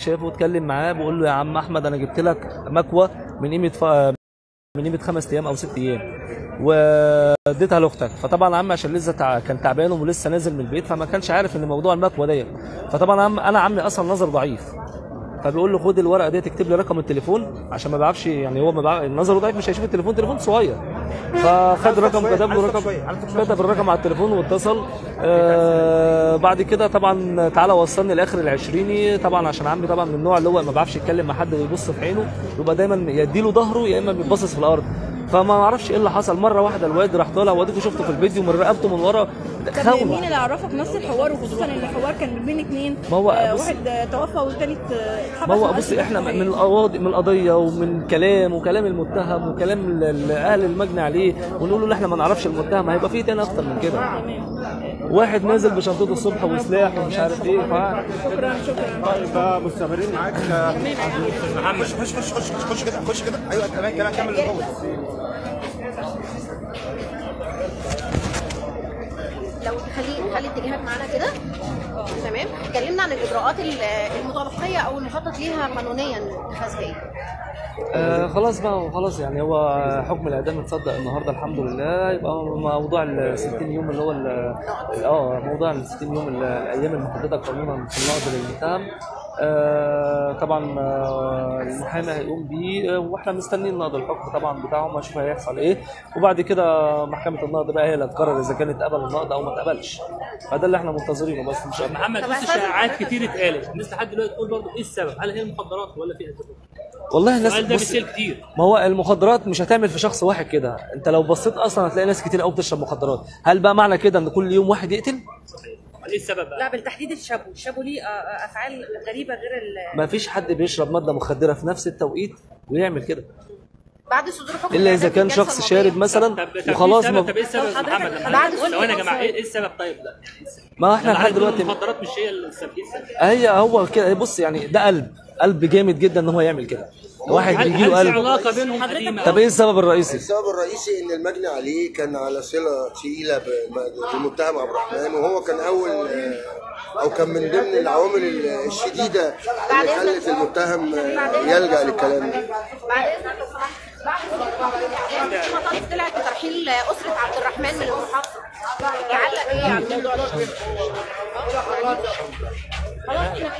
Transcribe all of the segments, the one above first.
شافه واتكلم معاه بقول له يا عم احمد انا جبت لك مكوه من قيمه ف... من قيمه خمس ايام او ست ايام واديتها لاختك فطبعا عمي عشان لسه تع... كان تعبان ولسه نازل من البيت فما كانش عارف ان موضوع المكوه ديت فطبعا عم... انا عمي اصلا نظر ضعيف فبيقول له خد الورقه دي تكتب لي رقم التليفون عشان ما بيعرفش يعني هو ما بيعرف نظره ضعيف مش هيشوف التليفون تليفون صغير فخد رقم كتب له رقم كتب الرقم على التليفون واتصل آه بعد كده طبعا تعالى وصلني لاخر العشريني طبعا عشان عمي طبعا من النوع اللي هو ما بيعرفش يتكلم مع حد ويبص في عينه يبقى دايما يديله ظهره يا اما بيبصص في الارض فما اعرفش ايه اللي حصل مره واحده الواد راح طالع واديكوا شفته في الفيديو من رقبته من ورا طب خونه مين اللي عرفك نفس الحوار وخصوصا ان الحوار كان بين اتنين ما هو آه، بص- واحد آه، توفى والتاني ات- اتحبس ما هو وقال بص لي احنا نفسه من إيه. القواضي من القضيه ومن كلام وكلام المتهم وكلام ال- ال- اهل المجني عليه ونقول له احنا ما نعرفش المتهم هيبقى في تاني اكتر من كده واحد نازل بشنطته الصبح وسلاح ومش عارف ايه ف... شكرا شكرا طيب آه، مستمرين معاك آه، محمد خش خش خش خش خش كده خش كده ايوه تمام كلام كمل الاول لو تخلي خلي اتجاهك معانا كده تمام اتكلمنا عن الاجراءات ال- المتبقيه او المخطط ليها قانونيا اتخاذها ايه آه خلاص بقى خلاص يعني هو حكم الاعدام اتصدق النهارده الحمد لله يبقى موضوع ال 60 يوم اللي هو ال- اه موضوع ال 60 يوم ال- الايام المحدده قانونا في النقد للمتهم آه طبعا آه المحامي هيقوم بيه آه، واحنا مستنيين نقد الحكم طبعا بتاعهم هنشوف هيحصل ايه وبعد كده محكمه النقد بقى هي اللي هتقرر اذا كانت قبل النقد او ما اتقبلش فده اللي احنا منتظرينه بس مش أكتر. محمد طب في أساساً- شائعات كتير اتقالت الناس لحد دلوقتي تقول برضه ايه السبب؟ هل هي المخدرات ولا في اسباب؟ والله الناس السؤال ده بص- بيسال كتير ما هو المخدرات مش هتعمل في شخص واحد كده انت لو بصيت اصلا هتلاقي ناس كتير قوي بتشرب مخدرات هل بقى معنى كده ان كل يوم واحد يقتل ايه السبب بقى؟ لا بالتحديد الشابو الشابو ليه آه، آه، افعال غريبه غير ال ما فيش حد بيشرب ماده مخدره في نفس التوقيت ويعمل كده بعد صدور حكم الا اذا الإعدام في كان الجلسة شخص الماضية. شارب مثلا طب طب وخلاص ايه السبب؟ طب ما, ايه السبب طب يا محمد؟ حضرتك- بعد ثواني يا جماعه صدور ايه إيه السبب طيب؟ لا يعني إيه السبب؟ ما احنا أنا لحد عايز أقول دلوقتي المخدرات مش هي السبب ايه السبب؟ هي هو كده بص يعني ده قلب قلب جامد جدا ان هو يعمل كده واحد هل بيجي هل له في قلب علاقه بينهم قديمه؟ طب ايه السبب الرئيسي السبب الرئيسي ان المجني عليه كان على صله ثقيله بالم- بالمتهم عبد الرحمن وهو كان اول آه، او كان من ضمن العوامل ال- الشديده اللي خلت المتهم آه، يلجا للكلام ده بعد اذنك لو سمحت بعد صدور حكم الإعدام في مطالب طلعت بترحيل اسره عبد الرحمن من المحافظه يعلق ايه على الموضوع ده؟ خلاص كده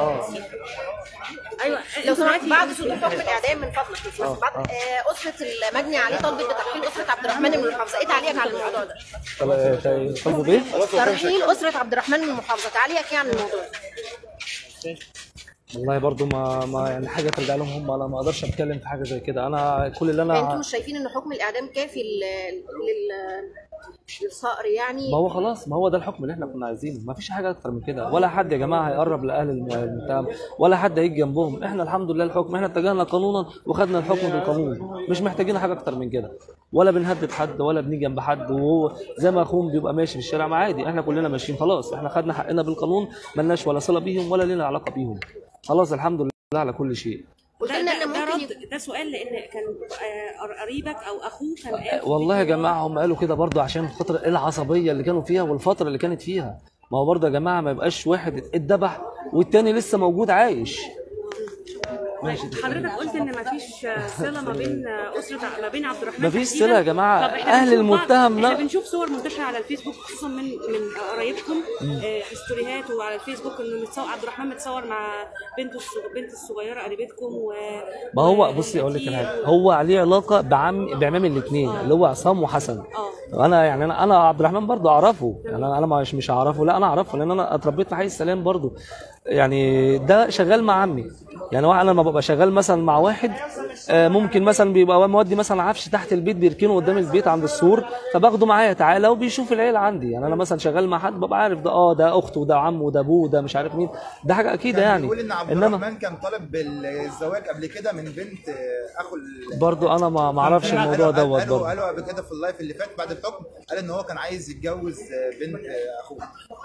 ايوه لو سمحت دلوقتي- بعد صدور حكم الاعدام من فضلك بس بعد آه، اسره المجني عليه طلبت بترحيل اسره عبد الرحمن من المحافظه ايه تعليقك على الموضوع ده؟ طب- طيب، طلبوا بايه؟ ترحيل اسره عبد الرحمن من المحافظه تعليقك ايه عن الموضوع ده؟ والله برضو ما ما يعني حاجه ترجع لهم هم انا ما اقدرش اتكلم في حاجه زي كده انا كل اللي انتوا انا مش شايفين ان حكم الاعدام كافي لل لل للصقر يعني ما هو خلاص ما هو ده الحكم اللي احنا كنا عايزينه ما فيش حاجه اكتر من كده ولا حد يا جماعه هيقرب لاهل الم- المتهم ولا حد هيجي جنبهم احنا الحمد لله الحكم احنا اتجهنا قانونا وخدنا الحكم بالقانون مش محتاجين حاجه اكتر من كده ولا بنهدد حد ولا بنيجي جنب حد وهو زي ما اخوهم بيبقى ماشي في الشارع ما عادي احنا كلنا ماشيين خلاص احنا خدنا حقنا بالقانون ملناش ولا صله بيهم ولا لنا علاقه بيهم خلاص الحمد لله على كل شيء قلت ده, لنا ده, ان ده ممكن رد ده سؤال لان كان آه، قريبك او اخوه كان قال في والله يا فيديو جماعه هم قالوا كده برضو عشان خاطر العصبيه اللي كانوا فيها والفتره اللي كانت فيها ما هو برضه يا جماعه ما يبقاش واحد اتذبح والتاني لسه موجود عايش ماشي حضرتك قلت ان مفيش صله ما بين اسره ما بين عبد الرحمن مفيش تحديداً. صلة يا جماعة. طب إحنا أهل بنشوف بعض- المتهم احنا لا- بنشوف صور منتشره على الفيسبوك خصوصا من من قرايبكم آه، ستوريهات وعلى الفيسبوك انه متصور عبد الرحمن متصور مع بنته الصغ- بنت الصغيره قريبتكم و ما هو و- بصي اقول لك على في- حاجه هو عليه علاقه بعم بعمام الاثنين اللي هو عصام وحسن اه انا يعني انا انا عبد الرحمن برضه اعرفه يعني انا انا مش مش اعرفه لا انا اعرفه لان انا اتربيت في حي السلام برضه يعني ده شغال مع عمي يعني واحد انا لما ببقى شغال مثلا مع واحد آه، ممكن مثلا بيبقى مودي مثلا عفش تحت البيت بيركنه قدام البيت عند السور فباخده معايا تعالى وبيشوف العيله عندي يعني انا مثلا شغال مع حد ببقى عارف ده اه ده اخته وده عمه وده ابوه وده مش عارف مين ده حاجه اكيده يعني بيقول ان عبد انما الرحمن كان طالب بالزواج قبل كده من بنت آه، اخو ال- برضه انا ما ما اعرفش قالوا- الموضوع قالوا- دوت قالوا برضه قالوا قبل كده في اللايف اللي فات بعد الحكم قال ان هو كان عايز يتجوز آه، بنت آه، اخوه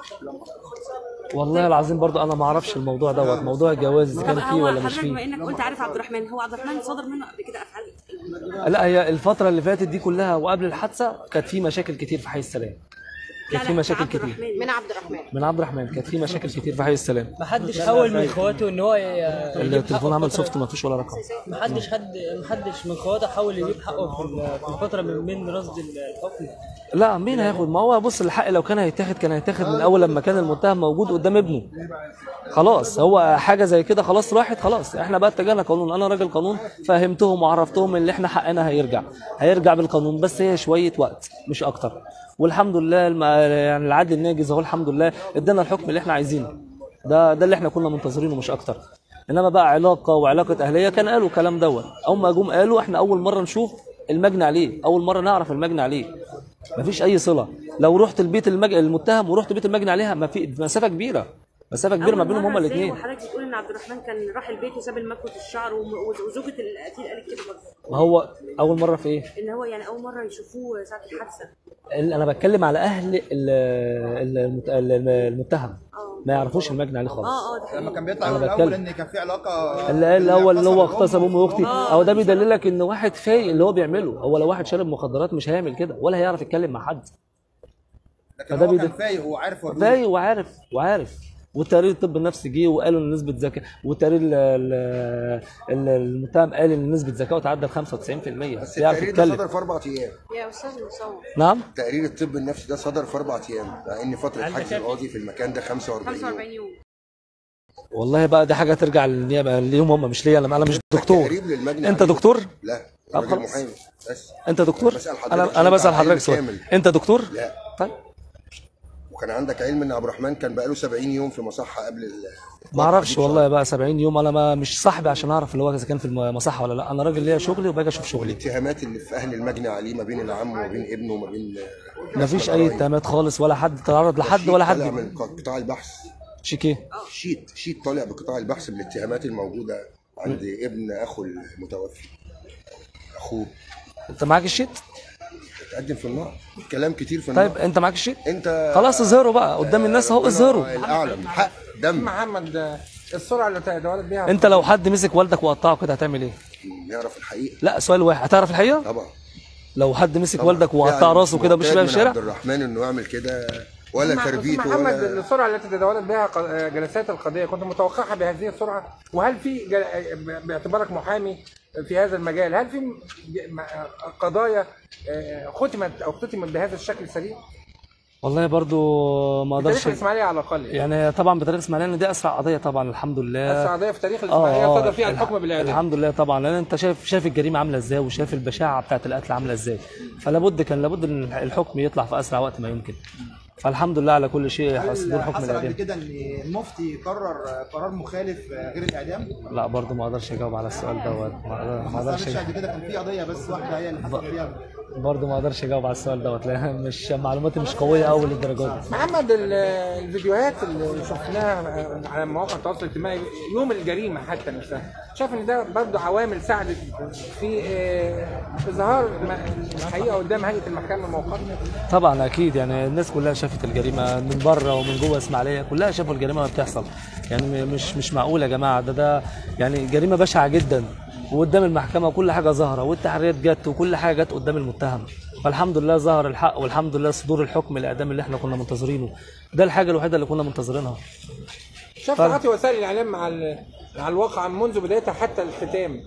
والله العظيم برضه انا ما اعرفش الموضوع دوت موضوع الجواز طب كان فيه هو ولا مش حضرتك فيه بما انك قلت عارف عبد الرحمن هو عبد الرحمن صدر منه قبل كده افعال لا هي الفترة اللي فاتت دي كلها وقبل الحادثة كانت في مشاكل كتير في حي السلام كانت في مشاكل كتير من عبد الرحمن من عبد الرحمن كانت في مشاكل كتير في حي السلام ما حدش حاول من اخواته ان هو ي- التليفون عمل سوفت ما فيش ولا رقم ما حدش حد ما حدش من اخواته حاول يجيب حقه في ال- في الفتره من من رصد الحكم لا مين هياخد ما هو بص الحق لو كان هيتاخد كان هيتاخد من اول لما كان المتهم موجود قدام ابنه خلاص هو حاجه زي كده خلاص راحت خلاص احنا بقى اتجهنا قانون انا راجل قانون فهمتهم وعرفتهم ان احنا حقنا هيرجع هيرجع بالقانون بس هي شويه وقت مش اكتر والحمد لله الم... يعني العدل الناجز اهو الحمد لله ادانا الحكم اللي احنا عايزينه ده ده اللي احنا كنا منتظرينه مش اكتر انما بقى علاقه وعلاقه اهليه كان قالوا الكلام دوت اول ما جم قالوا احنا اول مره نشوف المجني عليه اول مره نعرف المجني عليه مفيش اي صله لو رحت البيت المج... المتهم ورحت بيت المجني عليها ما في مسافه كبيره مسافه كبيره ما أول بينهم مرة هما إزاي الاثنين وحضرتك بتقول ان عبد الرحمن كان راح البيت وساب المكوة الشعر وم- وزوجة القتيل قالت كده برضه ما هو اول مره في ايه ان هو يعني اول مره يشوفوه ساعه الحادثه ال- انا بتكلم على اهل ال- ال- المت- ال- المتهم ما يعرفوش المجني عليه خالص اه اه ده لما حقيقي كان بيطلع أنا يقول بتكلم. الاول ان كان في علاقه اللي قال الاول اللي هو اغتصب امي واختي آه. او ده بيدللك ان واحد فايق اللي هو بيعمله هو لو واحد شارب مخدرات مش هيعمل كده ولا هيعرف يتكلم مع حد لكن فده هو كان بيد- فايق وعارف هو بيقول فايق وعارف وعارف والتقرير الطب النفسي جه وقالوا ان نسبه ذكاء والتقرير ال- ال- ال- المتهم قال ان نسبه ذكائه تعدى ال 95% بس يعرف التقرير ده يتكلم صدر في اربع ايام يا استاذ مصور نعم تقرير الطب النفسي ده صدر في اربع ايام مع ان فتره حجز القاضي في المكان ده 45 يوم 45 يوم والله بقى دي حاجه ترجع للنيابه ليهم هم مش ليا انا انا مش دكتور تقريب للمجني انت عليه. دكتور لا طب راجل خلاص. محامي بس انت دكتور بسأل حضرتك انا انا سؤال بسال على حضرتك علم سؤال كامل. انت دكتور لا طيب وكان عندك علم ان عبد الرحمن كان بقاله 70 يوم في مصحه قبل ال ما اعرفش والله بقى 70 يوم انا ما مش صاحبي عشان اعرف اللي هو اذا كان في المصحه ولا لا انا راجل ليا شغلي وباجي اشوف شغلي الاتهامات اللي في اهل المجني عليه ما بين العم وما بين ابنه وما بين ما فيش اي اتهامات خالص ولا حد تعرض لحد شيت ولا طالع حد من قطاع البحث شيكيه شيت شيت طالع بقطاع البحث بالاتهامات الموجوده عند ابن اخو المتوفي اخوه انت معاك الشيت اتقدم في النار كلام كتير في النار طيب انت معاك الشيت انت خلاص اظهره بقى قدام الناس اهو اظهره الاعلم حق دم محمد آه، السرعه اللي تدورت بيها انت لو حد مسك والدك وقطعه كده هتعمل ايه نعرف الحقيقه لا سؤال واحد هتعرف الحقيقه طبعا لو حد مسك طبعا. والدك وقطع يعني راسه كده مش معتاد في من الشارع عبد الرحمن انه يعمل كده ولا أستاذ تربيته محمد ولا السرعه التي تداولت بها ق- آه، جلسات القضيه كنت متوقعها بهذه السرعه وهل في جل... آه، باعتبارك محامي في هذا المجال هل في م- ج- م- آه، قضايا آه، ختمت او ختمت بهذا الشكل السريع؟ والله برضو ما تاريخ اقدرش الاسماعيليه على الاقل يعني طبعا بتاريخ اسماعيليه إن دي اسرع قضيه طبعا الحمد لله اسرع قضيه في تاريخ اه الاسماعيليه اه صدر فيها الح- الحكم بالاعدام الحمد لله طبعا لان انت شايف شايف الجريمه عامله ازاي وشايف البشاعه بتاعت القتل عامله ازاي فلا بد كان لابد ان الحكم يطلع في اسرع وقت ما يمكن فالحمد لله على كل شيء صدور حكم حصل قبل الاعدام كده ان المفتي قرر قرار مخالف غير الاعدام لا برضو ما اقدرش اجاوب على السؤال دوت ما ما ما اقدرش حصلش قبل كده كان في قضيه بس واحده هي اللي حصل فيها برضو ما اقدرش اجاوب على السؤال دوت لان مش معلوماتي مش قويه قوي للدرجه دي محمد ال- الفيديوهات اللي شفناها على مواقع التواصل الاجتماعي يوم الجريمه حتى نفسها شايف ان ده برضه عوامل ساعدت في آه، اظهار م- الحقيقه قدام هيئه المحكمه الموقته طبعا اكيد يعني الناس كلها شافت الجريمه من بره ومن جوه اسماعيليه كلها شافوا الجريمه ما بتحصل يعني م- مش مش معقول يا جماعه ده ده يعني جريمه بشعه جدا وقدام المحكمه وكل حاجه ظاهره والتحريات جت وكل حاجه جت قدام المتهم فالحمد لله ظهر الحق والحمد لله صدور الحكم الاعدام اللي احنا كنا منتظرينه ده الحاجه الوحيده اللي كنا منتظرينها شاف طبعا. تعاطي وسائل الاعلام مع ال- مع الواقع منذ بدايتها حتى الختام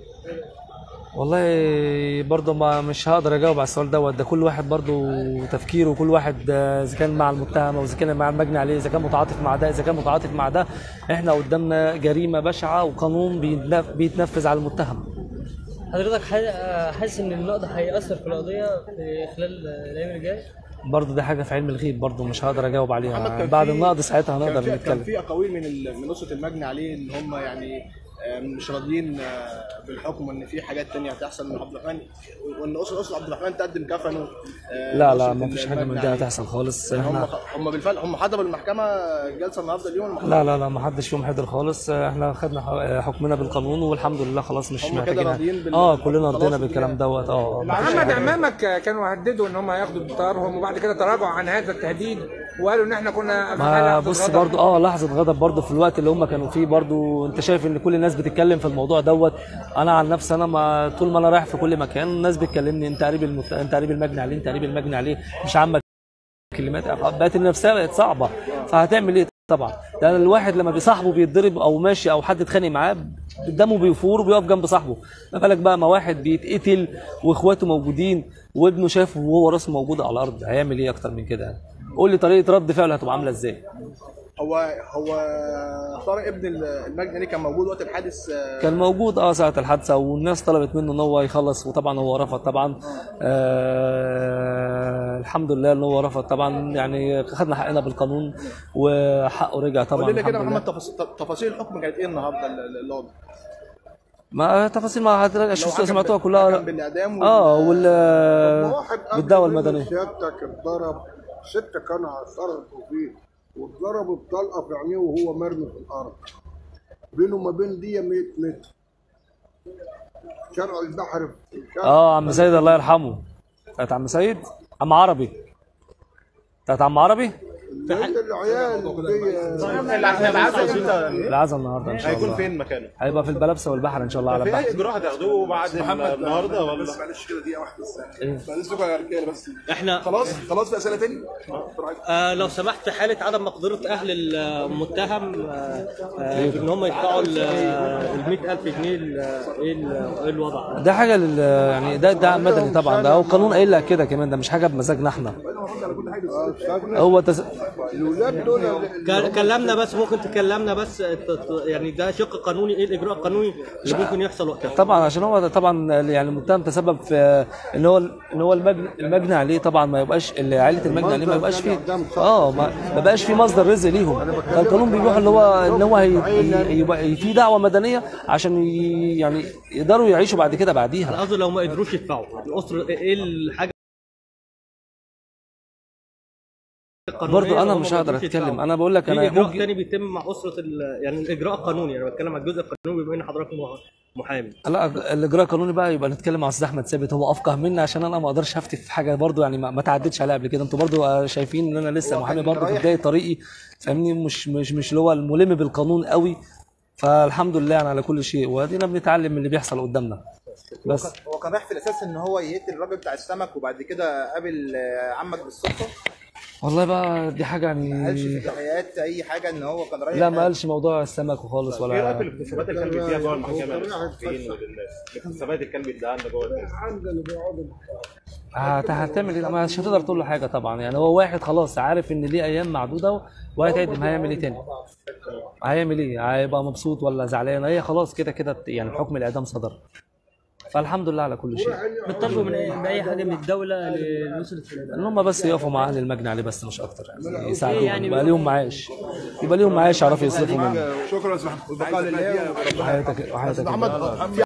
والله برضه ما مش هقدر اجاوب على السؤال دوت ده كل واحد برضه تفكيره وكل واحد آه، اذا كان مع المتهم او اذا كان مع المجني عليه اذا كان متعاطف مع ده اذا كان متعاطف مع ده احنا قدامنا جريمه بشعه وقانون بيتنف- بيتنفذ على المتهم حضرتك ح- حاسس ان النقد هيأثر في القضيه في خلال الايام الجايه؟ برضه دي حاجه في علم الغيب برضه مش هقدر اجاوب محمد عليها كان بعد في- النقد ساعتها كان هنقدر في كان نتكلم في اقاويل من ال- من اسره المجني عليه ان هم يعني آه، مش راضيين آه، بالحكم وان في حاجات تانية هتحصل من عبد الرحمن وان اسره اسره عبد الرحمن تقدم كفنه آه، لا لا لأسرة ما فيش حاجه من المجني دي عليه. هتحصل خالص هم احنا هم بالفعل هم حضروا المحكمه الجلسه النهارده اليوم المحكمة لا لا لا ما حدش فيهم حضر خالص احنا خدنا ح- حكمنا بالقانون والحمد لله خلاص مش هم كده محتاجين راضيين بال- اه كلنا خلاص رضينا كده. بالكلام دوت اه محمد امامك كانوا هددوا ان هم هياخدوا بطارهم وبعد كده تراجعوا عن هذا التهديد وقالوا ان احنا كنا في حالة ما لحظة بص غضب. برضو اه لحظه غضب برضو في الوقت اللي هم كانوا فيه برضو انت شايف ان كل الناس بتتكلم في الموضوع دوت انا عن نفسي انا ما طول ما انا رايح في كل مكان الناس بتكلمني انت قريب المت... انت قريب المجني عليه انت قريب المجني عليه مش عمك كلمات بقت النفسيه بقت صعبه فهتعمل ايه طبعا لان الواحد لما بصاحبه بيتضرب او ماشي او حد اتخانق معاه دمه بيفور وبيقف جنب صاحبه ما بالك بقى ما واحد بيتقتل واخواته موجودين وابنه شافه وهو راسه موجود على الارض هيعمل ايه اكتر من كده يعني قول لي طريقه رد فعله هتبقى عامله ازاي هو هو طارق ابن المجني كان موجود وقت الحادث آه، كان موجود اه ساعه الحادثه والناس طلبت منه ان هو يخلص وطبعا هو رفض طبعا آه الحمد لله ان هو رفض طبعا يعني خدنا حقنا بالقانون وحقه رجع طبعا قول لنا كده يا الحمد لله. محمد تفاصيل تفاصيل الحكم كانت ايه النهارده القاضي ما تفاصيل ما حضرتك لو شفت حكم سمعتوها بال- كلها حكم بالإعدام وال- اه وال واحد قبل بالدعوه منه المدنيه سيادتك اتضرب ستة كانوا اعترضوا فيه واتضربوا بطلقة في عينيه وهو مرمي في الأرض بينه وما بين دي 100 متر شارع البحر شارع اه عم سيد الله يرحمه بتاعت عم سيد عم عربي بتاعت عم عربي لقيت العيال دي العزا النهارده ان شاء الله هيكون فين مكانه؟ هيبقى في البلبسه والبحر ان شاء الله على في البحر اي اجراء هتاخدوه بعد النهارده ولا معلش كده دقيقه واحده بس إيه؟ معلش يا رجاله بس احنا خلاص خلاص في اسئله تاني آه لو سمحت في حاله عدم مقدره اهل المتهم آه آه ان هم يدفعوا ال 100000 جنيه ال- ايه ال- ايه الوضع؟ ده حاجه لل يعني ده ده مدني طبعا ده هو القانون قايل لك كده كمان ده مش حاجه بمزاجنا احنا هو تس... الولاد دول ك- كلمنا بس ممكن تكلمنا بس ت- ت- يعني ده شق قانوني ايه الاجراء القانوني اللي ممكن يحصل وقتها؟ طبعا عشان هو ده طبعا يعني المتهم تسبب في ان هو ان هو المجني, المجني عليه طبعا ما يبقاش اللي عائله المجني عليه ما يبقاش فيه اه ما, ما بقاش في مصدر رزق ليهم فالقانون بيروح اللي هو ان هو هي هي- يبقى في دعوه مدنيه عشان ي- يعني يقدروا يعيشوا بعد كده بعديها انا قصدي لو ما قدروش يدفعوا الاسره ايه الحاجه القانونية برضو لو انا هم مش ما هقدر قدروش اتكلم يدفعوا؟ انا بقول لك في انا اجراء ممكن تاني بيتم مع اسره ال- يعني الاجراء القانوني انا بتكلم على الجزء القانوني بما ان حضرتك محامي لا الاجراء القانوني بقى يبقى نتكلم مع استاذ احمد ثابت هو افقه مني عشان انا ما اقدرش افتي في حاجه برضو يعني ما, ما تعدتش عليها قبل كده انتوا برضو آه، شايفين ان انا لسه محامي برضو في بدايه طريقي فاهمني مش مش مش اللي هو الملم بالقانون قوي فالحمد لله يعني على كل شيء وادينا بنتعلم من اللي بيحصل قدامنا بس هو كان رايح في الاساس ان هو يقتل الراجل بتاع السمك وبعد كده قابل آه، عمك بالصدفه والله بقى دي حاجه ما قالش في يعني التحقيقات اي حاجه ان هو كان رايح لا ما قالش موضوع السمك وخالص ايه رايك في ولا الاكتشافات اللي كان بيديها جوه المحكمه للصحفيين وللناس الاكتشافات اللي كان بيديها لنا جوه الناس هت- هتعمل ايه ما مش هتقدر تقول له حاجه طبعا يعني هو واحد خلاص عارف ان ليه ايام معدوده وهيتعدم هيعمل ايه تاني هيعمل ايه هيبقى مبسوط ولا زعلان هي خلاص كده كده يعني حكم الاعدام صدر فالحمد لله على كل شيء بتطالبوا من أي- باي حاجه من الدوله لنصره ان هم بس يقفوا مع اهل المجني عليه بس مش اكتر يعني يساعدوهم يعني يبقى ليهم معاش يبقى ليهم معاش يعرفوا يصرفوا منه شكرا يا استاذ محمد والبقاء لله وحياتك وحياتك محمد